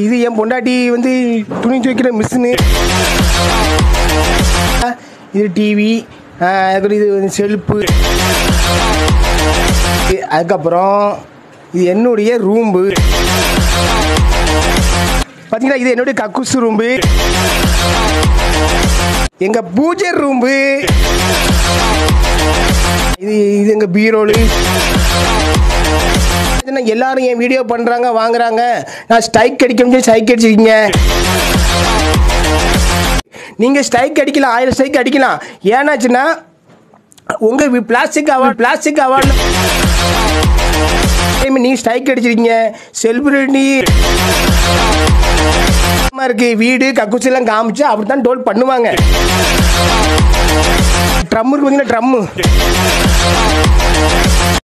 இது என் பொண்டாட்டி வந்து துணி துவைக்கிற மிஷினு இது டிவி அதுக்கப்புறம் இது வந்து செல்ஃபு அதுக்கப்புறம் இது என்னுடைய ரூம்பு பார்த்தீங்களா இது என்னுடைய கக்குசு ரூம்பு எங்க பூஜை ரூம்பு இது இது எங்க பீரோலு என்ன எல்லாரும் என் வீடியோ பண்றாங்க வாங்குறாங்க நான் ஸ்ட்ரைக் அடிக்கணும் சொல்லி ஸ்ட்ரைக் அடிச்சிருக்கீங்க நீங்க ஸ்ட்ரைக் அடிக்கலாம் ஆயிரம் ஸ்ட்ரைக் அடிக்கலாம் ஏன்னாச்சுன்னா உங்க பிளாஸ்டிக் அவார்ட் பிளாஸ்டிக் அவார்டு நீ ஸ்ட்ரைக் அடிச்சிருக்கீங்க செலிபிரிட்டி இருக்கு வீடு கக்குச்சி எல்லாம் காமிச்சு அப்படித்தான் டோல் பண்ணுவாங்க ட்ரம் இருக்கு பார்த்தீங்கன்னா ட்ரம்மு